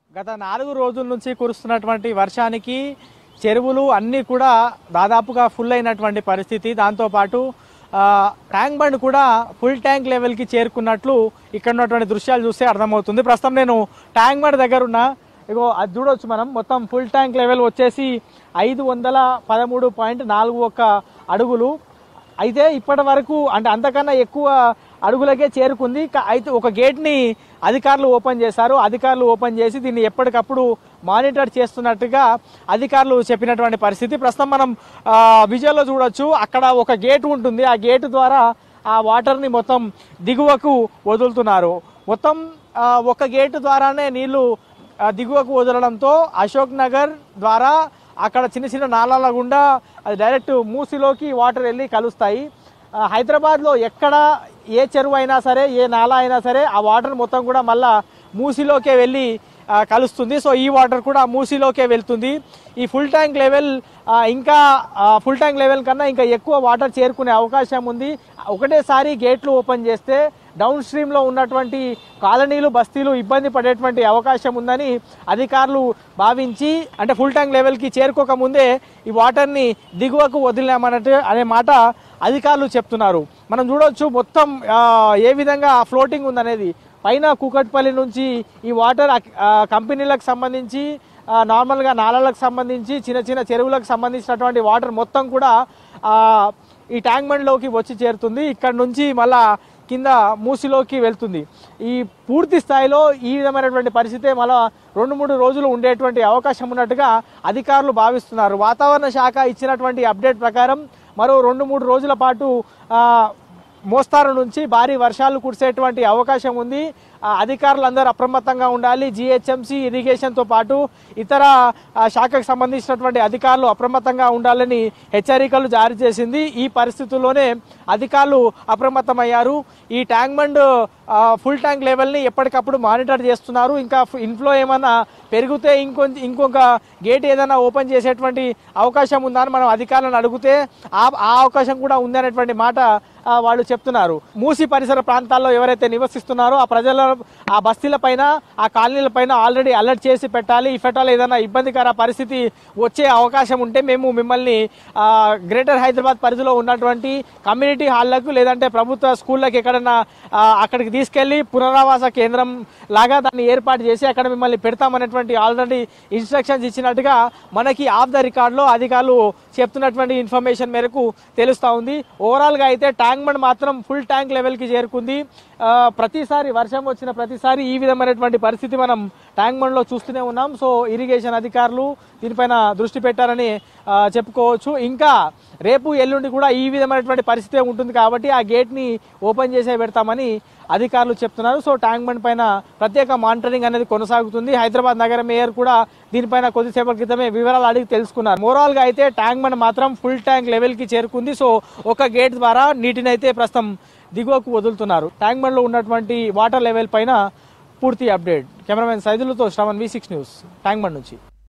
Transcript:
గత నాలుగు రోజుల నుంచి కురుస్తున్నటువంటి వర్షానికి చెరువులు అన్నీ కూడా దాదాపుగా ఫుల్ అయినటువంటి పరిస్థితి దాంతోపాటు ఆ, ట్యాంక్ బండ్ కూడా ఫుల్ ట్యాంక్ లెవెల్కి చేరుకున్నట్లు ఇక్కడ ఉన్నటువంటి దృశ్యాలు చూస్తే అర్థమవుతుంది ప్రస్తుతం నేను ట్యాంక్ బండ్ దగ్గర ఉన్నా ఇగో అది చూడొచ్చు మనం మొత్తం ఫుల్ ట్యాంక్ లెవెల్ వచ్చేసి ఐదు వందల పదమూడు పాయింట్ నాలుగు ఒక్క అడుగులు అయితే ఇప్పటి వరకు అంటే అంతకన్నా ఎక్కువ అడుగులకే చేరుకుంది కా- అయితే ఒక గేట్ని అధికారులు ఓపెన్ చేశారు అధికారులు ఓపెన్ చేసి దీన్ని ఎప్పటికప్పుడు మానిటర్ చేస్తున్నట్టుగా అధికారులు చెప్పినటువంటి పరిస్థితి ప్రస్తుతం మనం ఆ, విజువల్లో చూడొచ్చు అక్కడ ఒక గేట్ ఉంటుంది ఆ గేట్ ద్వారా ఆ వాటర్ని మొత్తం దిగువకు వదులుతున్నారు మొత్తం ఆ, ఒక గేట్ ద్వారానే నీళ్లు ఆ, దిగువకు వదలడంతో అశోక్ నగర్ ద్వారా అక్కడ చిన్న చిన్న నాలాల గుండా అది డైరెక్ట్ మూసిలోకి వాటర్ వెళ్ళి కలుస్తాయి ఆ, హైదరాబాద్లో ఎక్కడ ఏ చెరువు అయినా సరే ఏ నాలా అయినా సరే ఆ వాటర్ మొత్తం కూడా మళ్ళా మూసిలోకే వెళ్ళి ఆ, కలుస్తుంది సో ఈ వాటర్ కూడా మూసిలోకే వెళ్తుంది ఈ ఫుల్ ట్యాంక్ లెవెల్ ఆ, ఇంకా ఆ, ఫుల్ ట్యాంక్ లెవెల్ కన్నా ఇంకా ఎక్కువ వాటర్ చేరుకునే అవకాశం ఉంది ఒకటేసారి గేట్లు ఓపెన్ చేస్తే డౌన్ స్ట్రీమ్లో ఉన్నటువంటి కాలనీలు బస్తీలు ఇబ్బంది పడేటువంటి అవకాశం ఉందని అధికారులు భావించి అంటే ఫుల్ ట్యాంక్ లెవెల్కి చేరుకోక ముందే ఈ వాటర్ని దిగువకు వదిలినామన్నట్టు అనే మాట అధికారులు చెప్తున్నారు మనం చూడొచ్చు మొత్తం ఆ, ఏ విధంగా ఫ్లోటింగ్ ఉందనేది పైన కూకట్పల్లి నుంచి ఈ వాటర్ ఆ- ఆ కంపెనీలకు సంబంధించి ఆ, నార్మల్గా నాలలకు సంబంధించి చిన్న చిన్న చెరువులకు సంబంధించినటువంటి వాటర్ మొత్తం కూడా ఆ, ఈ ట్యాంక్ బండ్లోకి వచ్చి చేరుతుంది ఇక్కడ నుంచి మళ్ళా కింద మూసిలోకి వెళ్తుంది ఈ పూర్తి స్థాయిలో ఈ విధమైనటువంటి పరిస్థితి మళ్ళా రెండు మూడు రోజులు ఉండేటువంటి అవకాశం ఉన్నట్టుగా అధికారులు భావిస్తున్నారు వాతావరణ శాఖ ఇచ్చినటువంటి అప్డేట్ ప్రకారం మరో రెండు మూడు రోజుల పాటు ఆ, మోస్తారు నుంచి భారీ వర్షాలు కురిసేటువంటి అవకాశం ఉంది ఆ, అధికారులందరూ అప్రమత్తంగా ఉండాలి జిహెచ్ఎంసీ ఇరిగేషన్తో పాటు ఇతర ఆ, శాఖకు సంబంధించినటువంటి అధికారులు అప్రమత్తంగా ఉండాలని హెచ్చరికలు జారీ చేసింది ఈ పరిస్థితుల్లోనే అధికారులు అప్రమత్తమయ్యారు ఈ ట్యాంక్ బండ్ ఆ, ఫుల్ ట్యాంక్ లెవెల్ని ఎప్పటికప్పుడు మానిటర్ చేస్తున్నారు ఇంకా ఇన్ఫ్లో ఏమన్నా పెరిగితే ఇంకొంచెం ఇంకొక గేట్ ఏదైనా ఓపెన్ చేసేటువంటి అవకాశం ఉందా అని మనం అధికారులను అడిగితే ఆ ఆ అవకాశం కూడా ఉందనేటువంటి మాట ఆ, వాళ్ళు చెప్తున్నారు మూసి పరిసర ప్రాంతాల్లో ఎవరైతే నివసిస్తున్నారో ఆ ప్రజల ఆ బస్తీల పైన ఆ కాలనీల పైన ఆల్రెడీ అలర్ట్ చేసి పెట్టాలి ఇఫ్ ఎట్ ఆల్ ఏదైనా ఇబ్బందికర పరిస్థితి వచ్చే అవకాశం ఉంటే మేము మిమ్మల్ని ఆ, గ్రేటర్ హైదరాబాద్ పరిధిలో ఉన్నటువంటి కమ్యూనిటీ హాళ్లకు లేదంటే ప్రభుత్వ స్కూళ్ళకి ఎక్కడన్నా ఆ, అక్కడికి తీసుకెళ్లి పునరావాస కేంద్రం లాగా దాన్ని ఏర్పాటు చేసి అక్కడ మిమ్మల్ని పెడతామనేటువంటి ఆల్రెడీ ఇన్స్ట్రక్షన్స్ ఇచ్చినట్టుగా మనకి ఆఫ్ ద రికార్డులో అధికారులు చెప్తున్నటువంటి ఇన్ఫర్మేషన్ మేరకు తెలుస్తా ఉంది ఓవరాల్ గా అయితే ట్యాంక్ బండ్ మాత్రం ఫుల్ ట్యాంక్ లెవెల్ కి చేరుకుంది ఆ, ప్రతిసారి వర్షం వచ్చిన ప్రతిసారి ఈ విధమైనటువంటి పరిస్థితి మనం ట్యాంక్ బండ్ లో చూస్తూనే ఉన్నాం సో ఇరిగేషన్ అధికారులు దీనిపైన దృష్టి పెట్టారని ఆ, చెప్పుకోవచ్చు ఇంకా రేపు ఎల్లుండి కూడా ఈ విధమైనటువంటి పరిస్థితి ఉంటుంది కాబట్టి ఆ గేట్ ని ఓపెన్ చేసే పెడతామని అధికారులు చెప్తున్నారు సో ట్యాంక్ బండ్ పైన ప్రత్యేక మానిటరింగ్ అనేది కొనసాగుతుంది హైదరాబాద్ నగర మేయర్ కూడా దీనిపైన కొద్దిసేపటి క్రితమే వివరాలు అడిగి తెలుసుకున్నారు మోరాల్ గా అయితే ట్యాంక్ బండ్ మాత్రం ఫుల్ ట్యాంక్ లెవెల్ కి చేరుకుంది సో ఒక గేట్ ద్వారా నీటిని అయితే ప్రస్తుతం దిగువకు వదులుతున్నారు ట్యాంక్ బండ్ లో ఉన్నటువంటి వాటర్ లెవెల్ పైన పూర్తి అప్డేట్ కెమెరామెన్ సైదులతో Sravan V six news tank bund నుంచి